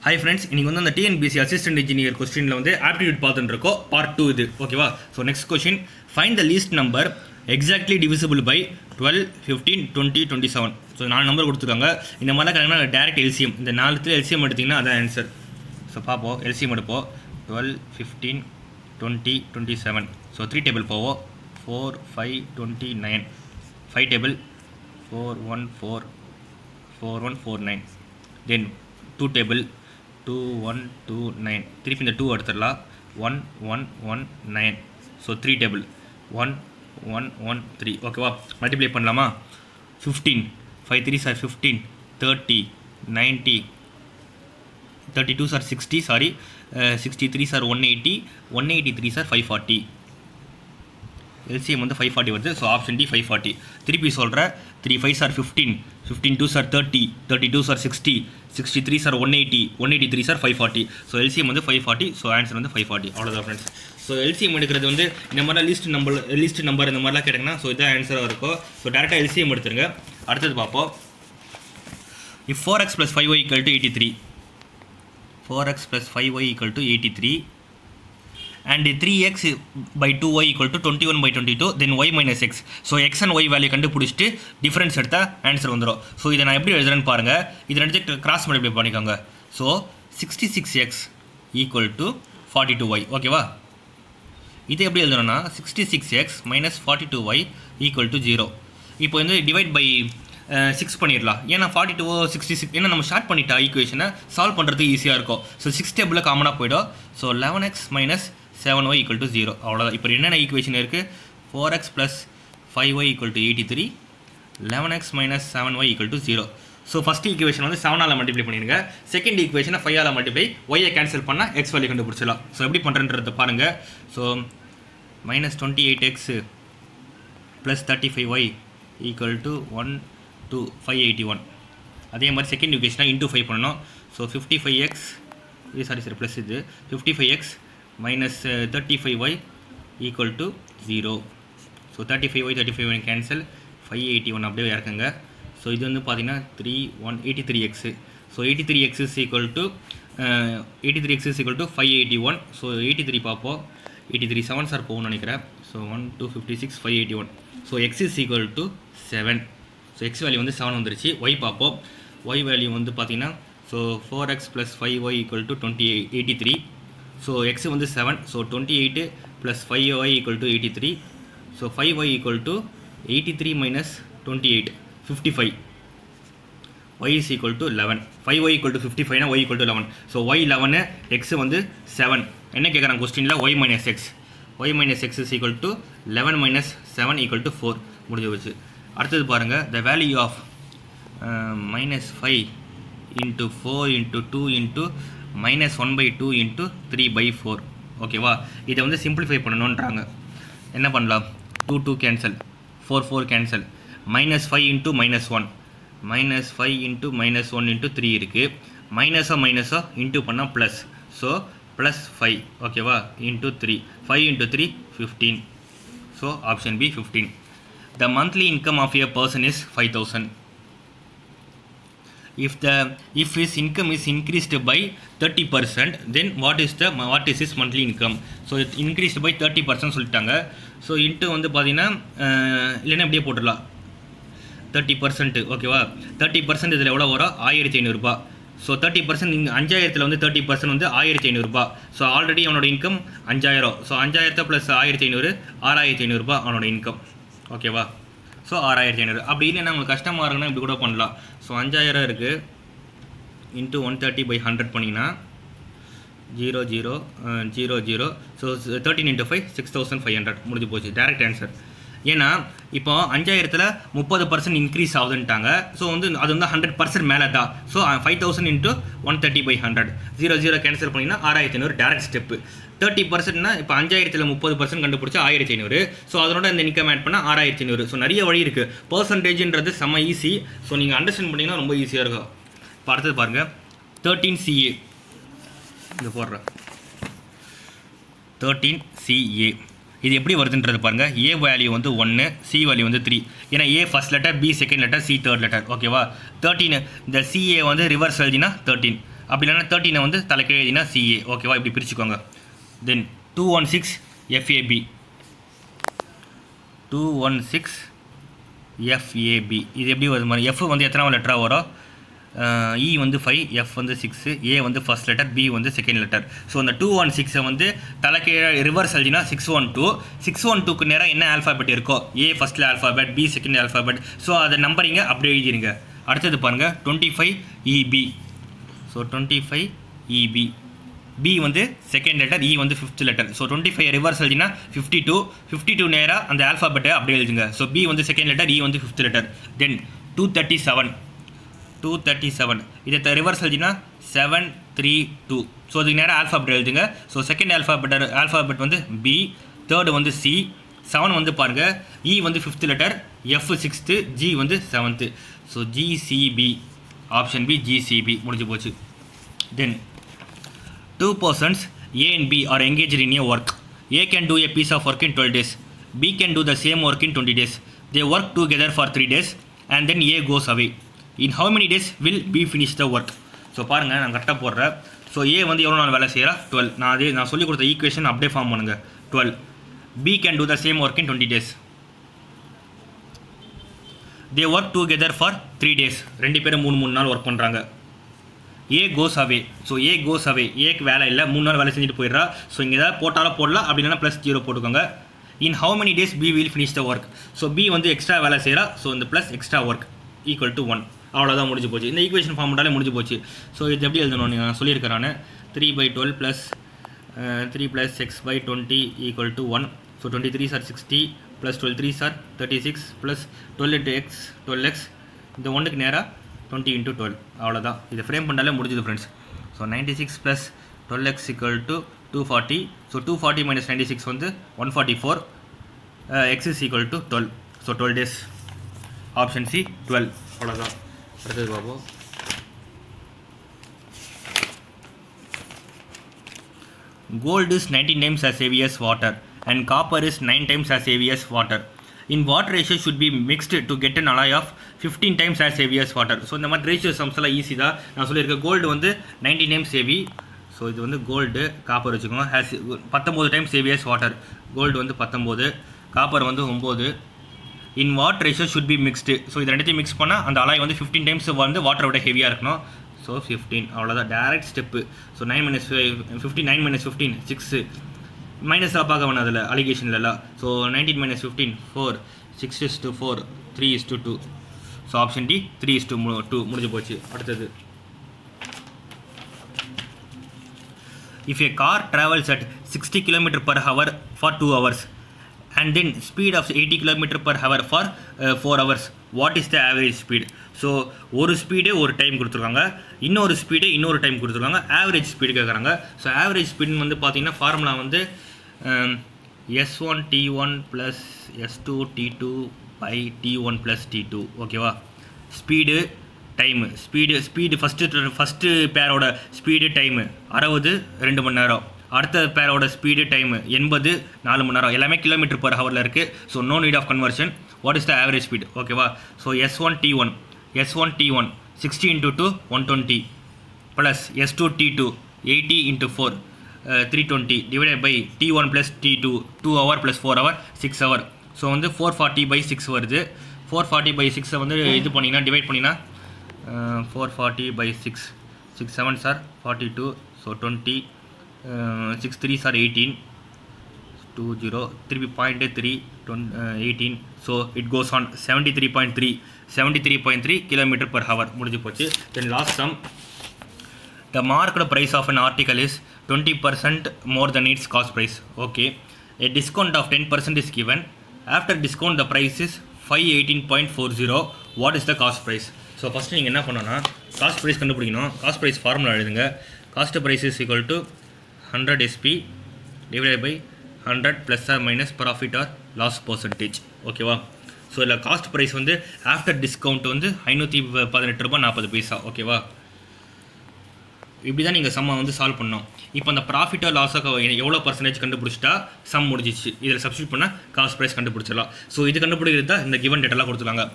Hi friends இன்னைக்கு வந்து அந்த டிஎன்பிசி அசிஸ்டன்ட் இன்ஜினியர் கொஸ்டினில் வந்து ஆப்டிடியூட் பார்த்துட்டு இருக்கோம் பார்ட் டூ இது ஓகேவா so next question find the least number exactly divisible by twelve fifteen twenty twenty seven so நாலு நம்பர் கொடுத்துருக்காங்க இந்த மாதிரிலாம் கரெக்டாக டேரக்ட் எல்சிஎம் இந்த நாலுத்துல எல்சிஎம் எடுத்திங்கன்னா அதான் ஆன்சர் ஸோ பார்ப்போம் எல்சிஎம் எடுப்போம் twelve fifteen twenty twenty seven so three table போவோம் four five twenty nine five table four one four four one four nine then two table two one two nine திருப்பி இந்த two எடுத்துடலாம் one one one nine so three table one one one three ஓகேவா multiply பண்ணலாமா fifteen five three sir fifteen thirty ninety thirty two sir sixty sorry sixty three sir one eighty one eighty three sir five forty LCM வந்து five forty வருது so option D five forty திருப்பி சொல்கிறேன் three five sir fifteen fifteen two sir thirty thirty two sir sixty sixty three sir one eighty one eighty three sir five forty so LCM வந்து five forty so answer வந்து five forty அவ்வளோதான் friends so LCM எடுக்கிறது வந்து இந்த மாதிரிலாம் list number list number இந்த மாதிரிலாம் கேட்டிங்கன்னா ஸோ இதான் ஆன்சராக இருக்கும் ஸோ டேரெக்டாக எல்சிஎம் எடுத்துருங்க அடுத்தது பார்ப்போம் if four x plus five y equal to eighty three four x plus five y equal to eighty three and 3x by 2y equal to 21 by 22 then y minus x so x and y value கண்டுபிடிச்சிட்டு difference எடுத்தால் answer வந்துடும் so இதை நான் எப்படி எழுதுறேன்னு பாருங்கள் இது ரெண்டு கிராஸ் மல்டிப்ளை பண்ணிக்கோங்க so sixty six x equal to forty two y ஓகேவா இது எப்படி எழுதணும்னா sixty six x minus forty two y equal to zero இப்போ வந்து டிவைட் பை சிக்ஸ் பண்ணிடலாம் ஏன்னா ஃபார்ட்டி டூ சிக்ஸ்டி சிக்ஸ் ஏன்னா நம்ம ஸ்டார்ட் பண்ணிட்டா ஈக்குவேஷனை சால்வ் பண்ணுறது ஈஸியாக இருக்கும் ஸோ சிக்ஸ் டேபிளில் காமனாக போயிடும் so eleven x minus seven y equal to zero அவ்வளோதான் இப்போ என்னென்ன ஈக்குவேஷன் இருக்குது four x plus five y equal to eighty three eleven x minus seven y equal to zero so first equation வந்து செவனால் multiply பண்ணிடுங்க செகண்ட் ஈக்குவேஷனை ஃபைவால் மல்டிப்ளை ஒய்யை கேன்சல் பண்ணால் எக்ஸ் வேல்யூ கண்டுபிடிச்சிடலாம் ஸோ எப்படி பண்ணுறன்றதை பாருங்கள் so minus twenty eight x plus thirty five y equal to one two five eighty one அதே மாதிரி செகண்ட் ஈக்குவேஷனாக இன்டூ ஃபைவ் பண்ணணும் ஸோ ஃபிஃப்டி ஃபைவ் எக்ஸ் இது சாரி சார் ப்ளஸ் இது fifty five x minus thirty five y equal to zero so thirty five y thirty five y cancel five eighty one அப்படியே இறக்குங்க ஸோ இது வந்து பார்த்தீங்கன்னா three one eighty three x so eighty three x is equal to eighty three x is equal to five eighty one so eighty three பார்ப்போம் eighty three seven sir போகும்னு நினைக்கிறேன் so one two fifty six five eighty one so x is equal to seven so x value வந்து seven வந்துருச்சு y பார்ப்போம் y value வந்து பார்த்தீங்கன்னா so four x plus five y equal to twenty eighty three so x வந்து seven so twenty eight plus five y equal to eighty three so five y equal to eighty three minus twenty eight fifty five Y is equal to eleven five y equal to fifty ஃபைவ்னா y equal to eleven so y eleven x வந்து seven என்ன கேட்குறாங்க கொஸ்டினில் y minus x y minus x is equal to eleven minus seven equal to four முடிஞ்சு வச்சு அடுத்தது பாருங்கள் the value of minus five into four into two into minus one by two into three by four ஓகேவா இதை வந்து simplify பண்ணணுன்றாங்க என்ன பண்ணலாம் two two cancel four four cancel minus five into minus one minus five into minus one into three இருக்குது மைனஸோ மைனஸோ into பண்ணால் ப்ளஸ் ஸோ ப்ளஸ் ஃபைவ் ஓகேவா into three five into three fifteen so option B fifteen the monthly income of a person is five thousand if the if his income is increased by 30% then what is the what is his monthly income so it increased by 30% சொல்லிட்டாங்க so into வந்து பார்த்தீங்கன்னா இல்லைன்னா அப்படியே போட்டுடலாம் thirty percent ஓகேவா thirty percent இதில் எவ்வளோ வரும் ஆயிரத்தி ஐநூறுரூபா ஸோ தேர்ட்டி பர்சன்ட் இங்கே அஞ்சாயிரத்தில் வந்து தேர்ட்டி பர்சன்ட் வந்து ஆயிரத்தி ஐநூறுரூபா ஸோ ஆல்ரெடி அவனோட இன்கம் அஞ்சாயிரம் ஸோ அஞ்சாயிரத்தை ப்ளஸ் ஆயிரத்தி ஐநூறு ஆறாயிரத்தி ஐநூறுரூபா அவனோட இன்கம் ஓகேவா ஸோ ஆறாயிரத்தி ஐநூறு அப்படி இல்லைன்னா உங்களுக்கு கஷ்டமாக இருக்குன்னா இப்படி கூட பண்ணலாம் ஸோ அஞ்சாயிரம் இருக்குது into one thirty by hundred பண்ணிங்கன்னா zero zero zero zero so thirteen into five six thousand five hundred முடிஞ்சு போச்சு டேரக்ட் ஆன்சர் ஏன்னா இப்போ அஞ்சாயிரத்தில் முப்பது பர்சன்ட் இன்க்ரீஸ் ஆகுதுன்ட்டாங்க ஸோ வந்து அது வந்து ஹண்ட்ரட் பர்சன்ட் மேலே தான் so five thousand into one thirty by hundred zero zero cancel பண்ணிங்கன்னா ஆறாயிரத்தி ஐநூறு டேரக்ட் ஸ்டெப்பு தேர்ட்டி பர்சன்ட்னா இப்போ அஞ்சாயிரத்தில் முப்பது பர்சன்ட் கண்டுபிடிச்சா ஆயிரத்தி ஐநூறு ஸோ அதனோட இந்த இன்கம் ஆட் பண்ணால் ஆறாயிரத்தி ஐநூறு ஸோ நிறைய வழி இருக்குது பர்சன்டேஜ்ன்றது செம்ம ஈஸி ஸோ நீங்கள் அண்டர்ஸ்டாண்ட் பண்ணிங்கன்னா ரொம்ப ஈஸியாக இருக்கும் இப்போ அடுத்தது பாருங்கள் தேர்ட்டீன் சிஏ இங்கே போடுறேன் தேர்ட்டீன் சிஏ இது எப்படி வருதுன்றது பாருங்கள் ஏ வேல்யூ வந்து ஒன்று சி வேல்யூ வந்து த்ரீ ஏன்னா A first letter B second letter C third letter ஓகேவா தேர்ட்டீன் இந்த சிஏ வந்து ரிவர்ஸ் எழுதினா தேர்ட்டீன் அப்படி இல்லைன்னா தேர்ட்டினை வந்து தலைக்கீழ் எழுதினா சிஏ ஓகேவா இப்படி பிரிச்சுக்கோங்க then two one six FAB two one six FAB இது எப்படி வருது மாதிரி எஃப் வந்து எத்தனாவது லெட்டராக வரும் இ வந்து ஃபைவ் எஃப் வந்து சிக்ஸு ஏ வந்து ஃபர்ஸ்ட் லெட்டர் பி வந்து செகண்ட் லெட்டர் ஸோ அந்த டூ ஒன் சிக்ஸை வந்து தலைக்கீழ ரிவர்ஸ் எழுதினா six one two six one டூக்கு நேராக என்ன ஆல்ஃபாபெட் இருக்கோ ஏ ஃபஸ்ட்டில் alphabet B second alphabet so அதை நம்பரிங்க அப்படியே எழுதிருங்க அடுத்தது பாருங்கள் twenty five EB so twenty five EB B வந்து செகண்ட் லெட்டர் இ வந்து fifth letter so twenty five reverse எழுதினா ஃபிஃப்டி டூ ஃபிஃப்டி டூ நேராக அந்த ஆல்ஃபாபெட்டை அப்படியே எழுதுங்க ஸோ பி வந்து செகண்ட் லெட்டர் இ வந்து fifth letter then two thirty seven two thirty seven இதை ரிவர்ஸ் எழுதினா செவன் த்ரீ டூ ஸோ அதுக்கு நேராக ஆல்ஃபாபெட் எழுதுங்க ஸோ செகண்ட் ஆல்ஃபாபெட் ஆல்ஃபாபெட் வந்து பி தேர்டு வந்து சி செவன் வந்து பாருங்கள் இ வந்து fifth letter F sixth G வந்து seventh so GCB option B GCB முடிஞ்சு போச்சு then two persons A and B are engaged in a work. A can do a piece of work in 12 days. B can do the same work in 20 days. They work together for 3 days and then A goes away. In how many days will B finish the work? So பாருங்கள் நான் கரெக்டாக போடுறேன் so ஏ வந்து எவ்வளோ நாள் வேலை செய்கிறா twelve நான் அதே நான் சொல்லிக் கொடுத்த ஈக்குவேஷன் அப்படியே ஃபார்ம் பண்ணுங்க twelve B can do the same work in twenty days they work together for three days ரெண்டு பேரும் மூணு மூணு நாள் ஒர்க் பண்ணுறாங்க ஏ கோஸ் அவே ஸோ ஏ கோஸ் அவே ஏக்கு வேலை இல்லை மூணு நாள் வேலை செஞ்சுட்டு போயிடுறா ஸோ இங்கே ஏதாவது போட்டாலும் போடலாம் அப்படி இல்லைனா ப்ளஸ் ஜீரோ போட்டுக்கோங்க in how many days B will finish the work so B வந்து எக்ஸ்ட்ரா வேலை செய்கிறா ஸோ இந்த plus extra work equal to one அவ்வளோதான் முடிஞ்சு போச்சு இந்த ஈக்குவேஷன் ஃபார்ம் பண்ணாலே முடிஞ்சு போச்சு ஸோ இது எப்படி எழுதணும் நீங்கள் சொல்லியிருக்கிறேன் நான் three by twelve plus three plus x by twenty equal to one so twenty three sir sixty plus twelve three sir thirty six plus twelve into x twelve x இந்த ஒன்றுக்கு நேராக டுவெண்ட்டி இன்ட்டு டுவெல் அவ்வளோதான் இதை frame பண்ணாலே முடிஞ்சுது friends so ninety six plus twelve x equal to two forty so two forty minus ninety six வந்து one forty four x is equal to twelve so twelve days option C twelve அவ்வளோதான் அடுத்தது பார்ப்போம் Gold is 19 times as heavy as water and copper is 9 times as heavy as water. In what ratio should be mixed to get an alloy of 15 times as heavy as water? So இந்த மாதிரி ratio sums எல்லாம் easy தான் நான் சொல்லியிருக்கேன் gold வந்து 19 times heavy so இது வந்து gold copper வச்சுக்கோங்க ஹேஸ் பத்தொம்போது times heavy as water gold வந்து பத்தொம்போது காப்பர் வந்து ஒம்பது in what ratio should be mixed so இது ரெண்டுத்தையும் மிக்ஸ் பண்ணால் அந்த அலாய் வந்து ஃபிஃப்டீன் டைம்ஸ் வந்து வாட்டரை விட ஹெவியாக இருக்கணும் ஸோ ஃபிஃப்டீன் அவ்வளோதான் direct step so nine minus fifty nine minus fifteen six மைனஸாக பார்க்க வேணாம் அதில் அலிகேஷன்லலாம் so nineteen minus fifteen four six is to four three is to two so option D three is to two முடிஞ்சு போச்சு அடுத்தது if a car travels at 60 km per hour for 2 hours and then speed of 80 km per hour for uh, 4 hours what is the average speed so ஒரு speed ஒரு time கொடுத்துருக்காங்க இன்னொரு speed இன்னொரு time கொடுத்துருக்காங்க average speed கேட்குறாங்க so average ஸ்பீடுன்னு வந்து பார்த்தீங்கன்னா ஃபார்முலா வந்து S one T one plus S two T two by T one plus T two ஓகேவா speed time speed speed first first பேரோட ஸ்பீடு டைமு அறுபது ரெண்டு மணி நேரம் அடுத்த பேரோட ஸ்பீடு டைமு எண்பது நாலு மணி நேரம் எல்லாமே கிலோமீட்டர் பர் ஹவரில் இருக்குது so no need of conversion what is the average speed ஓகேவா so S one T one S one T one sixty into two one twenty plus S two T two eighty into four three twenty divided by T one plus T two two hour plus four hour six hour so வந்து four forty by six வருது four forty by சிக்ஸை வந்து இது பண்ணிங்கன்னா divide பண்ணிங்கன்னா four forty by six six seven sir forty two so twenty six three sir eighteen two zero திருப்பி point three twenty eighteen so it goes on seventy three point three seventy three point three kilometre per hour முடிஞ்சு போச்சு then last sum The marked price of an article is 20% more than its cost price. Okay. A discount of 10% is given. After discount, the price is 518.40. What is the cost price? So first நீங்கள் என்ன பண்ணணும்னா cost price கண்டுபிடிக்கணும் cost price formula எழுதுங்க cost price is equal to hundred SP divide by hundred plus or minus profit or loss percentage ஓகேவா so இதில் cost price வந்து after discount வந்து ஐநூற்றி பதினெட்டு ரூபாய் நாற்பது பைசா ஓகேவா இப்படி தான் நீங்கள் சம்மை வந்து சால்வ் பண்ணோம் இப்போ அந்த ப்ராஃபிட்டோ லாஸோ எவ்வளோ பர்சன்டேஜ் கண்டுபிடிச்சிட்டா சம் முடிஞ்சிச்சு இதில் சப்ஸ்டியூட் பண்ணால் காஸ்ட் ப்ரைஸ் கண்டுபிடிச்சிடலாம் ஸோ இது கண்டுபிடிக்கிறது தான் இந்த கிவன் டேட்டெல்லாம் கொடுத்துருக்காங்க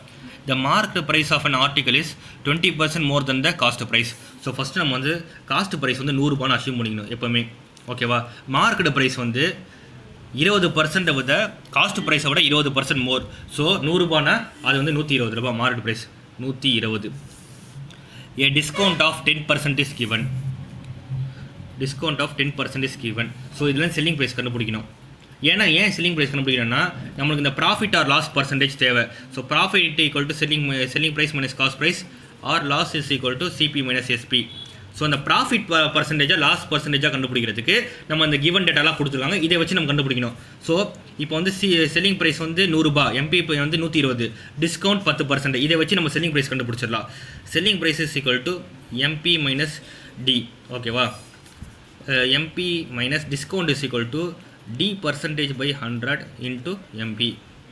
the marked price of an article is twenty percent more then the cost price so first நம்ம வந்து காஸ்ட் ப்ரைஸ் வந்து நூறுரூபான்னு அச்சீவ் பண்ணிக்கணும் எப்போவுமே ஓகேவா மார்க்கெட் ப்ரைஸ் வந்து இருபது பர்சன்ட்டை விட காஸ்ட் ப்ரைஸை விட இருபது பர்சன்ட் மோர் ஸோ நூறுரூபானா அது வந்து நூற்றி இருபது ரூபாய் மார்க்கெட் ப்ரைஸ் நூற்றி இருபது a discount of ten percent is given discount of ten percent is given so இதெல்லாம் செல்லிங் ப்ரைஸ் கண்டுபிடிக்கணும் ஏன்னா ஏன் செல்லிங் ப்ரைஸ் கண்டுபிடிக்கணும்னா நம்மளுக்கு இந்த ப்ராஃபிட் ஆர் லாஸ் பர்சன்டேஜ் தேவை so profit equal to selling selling price minus cost price or loss is equal to CP minus SP so அந்த profit பர்சன்டேஜாக லாஸ் பர்சன்டேஜாக கண்டுபிடிக்கிறதுக்கு நம்ம அந்த கிவன் டேட்டாலாம் கொடுத்துருக்காங்க இதை வச்சு நம்ம கண்டுபிடிக்கணும் ஸோ இப்போ வந்து சி செல்லிங் ப்ரைஸ் வந்து நூறுரூபா எம்பி வந்து நூற்றி இருபது டிஸ்கவுண்ட் பத்து பர்சன்ட் இதை வச்சு நம்ம செல்லிங் ப்ரைஸ் கண்டுபிடிச்சிடலாம் selling price is equal to MP minus D ஓகேவா MP minus discount is equal to D percentage by hundred into MP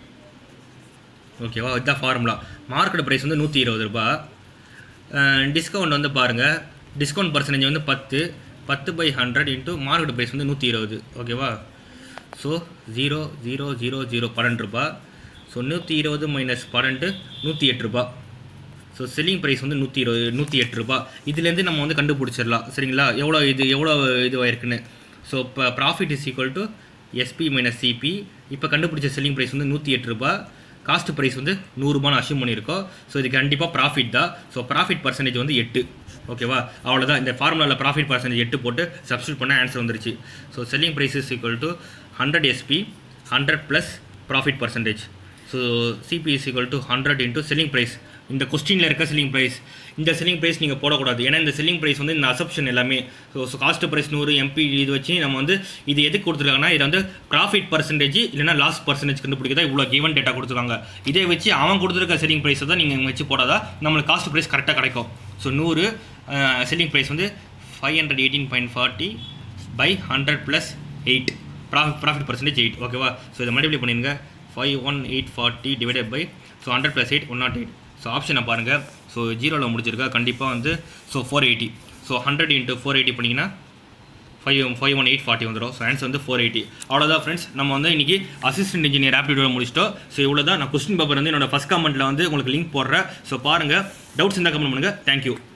ஓகேவா இதுதான் ஃபார்முலா மார்க்கெட் ப்ரைஸ் வந்து நூற்றி இருபது ரூபா டிஸ்கவுண்ட் வந்து பாருங்கள் டிஸ்கவுண்ட் பர்சன்டேஜ் வந்து பத்து பத்து by hundred into market price வந்து நூற்றி இருபது ஓகேவா so zero zero zero zero பன்னெண்டு ரூபா ஸோ நூற்றி இருபது மைனஸ் பன்னெண்டு நூற்றி எட்டு ரூபா ஸோ செல்லிங் ப்ரைஸ் வந்து நூற்றி இருபது நூற்றி எட்டு ரூபா இதுலேருந்து நம்ம வந்து கண்டுபிடிச்சிடலாம் சரிங்களா எவ்வளோ இது எவ்வளோ இதுவாயிருக்குன்னு ஸோ இப்போ profit is equal to SP minus CP இப்போ கண்டுபிடிச்ச செல்லிங் ப்ரைஸ் வந்து நூற்றி எட்டு ரூபா காஸ்ட் ப்ரைஸ் வந்து நூறுரூபான்னு அஷ்யூம் பண்ணியிருக்கோம் ஸோ இது கண்டிப்பாக ப்ராஃபிட் தான் ஸோ ப்ராஃபிட் பர்சன்டேஜ் வந்து எட்டு ஓகேவா அவ்வளோதான் இந்த ஃபார்முலாவில் ப்ராஃபிட் பர்சன்டேஜ் எட்டு போட்டு சப்ஸ்டியூட் பண்ண ஆன்சர் வந்துருச்சு so selling price is equal to hundred SP hundred plus profit percentage so CP is equal to hundred into selling price இந்த கொஸ்டினில் இருக்க செல்லிங் ப்ரைஸ் இந்த செல்லிங் ப்ரைஸ் நீங்கள் போடக்கூடாது ஏன்னா இந்த செல்லிங் ப்ரைஸ் வந்து இந்த அசப்ஷன் எல்லாமே ஸோ ஸோ காஸ்ட் ப்ரைஸ் நூறு எம்பி இது வச்சு நம்ம வந்து இது எதுக்கு கொடுத்துருக்காங்கன்னா இது வந்து ப்ராஃபிட் பர்சன்டேஜ் இல்லைனா லாஸ் பர்சன்டேஜ் கண்டுபிடிக்க இவ்வளோ கிவன் டேட்டா கொடுத்துருக்காங்க இதை வச்சு அவன் கொடுத்துருக்க செல்லிங் ப்ரைஸை தான் நீங்கள் வச்சு போடாதா நம்மளுக்கு காஸ்ட் ப்ரைஸ் கரெக்டாக கிடைக்கும் ஸோ நூறு செல்லிங் ப்ரைஸ் வந்து five hundred eighteen point forty by hundred plus eight profit profit percentage eight ஓகேவா ஸோ இதை மல்டிப்ளை பண்ணிடுங்க five one eight forty divided by so hundred plus eight one naught eight so ஆப்ஷனை பாருங்கள் so ஜீரோவில் முடிச்சிருக்கா கண்டிப்பாக வந்து so four eighty so hundred into four eighty பண்ணிங்கன்னா five five one eight forty வந்துடும் ஸோ ஆன்சர் வந்து ஃபோர் எயிட்டி அவ்வளோதான் ஃப்ரெண்ட்ஸ் நம்ம வந்து இன்றைக்கி அசிஸ்டன்ட் இன்ஜினியர் ஆப்டிடியூட் முடிச்சிட்டோம் ஸோ இவ்வளோ தான் நான் கொஸ்டின் பேப்பர் வந்து என்னோட ஃபஸ்ட் கமெண்ட்டில் வந்து உங்களுக்கு லிங்க் போடுறேன் ஸோ பாருங்கள் டவுட்ஸ் இருந்தால் கமெண்ட் பண்ணுங்கள் தேங்க்யூ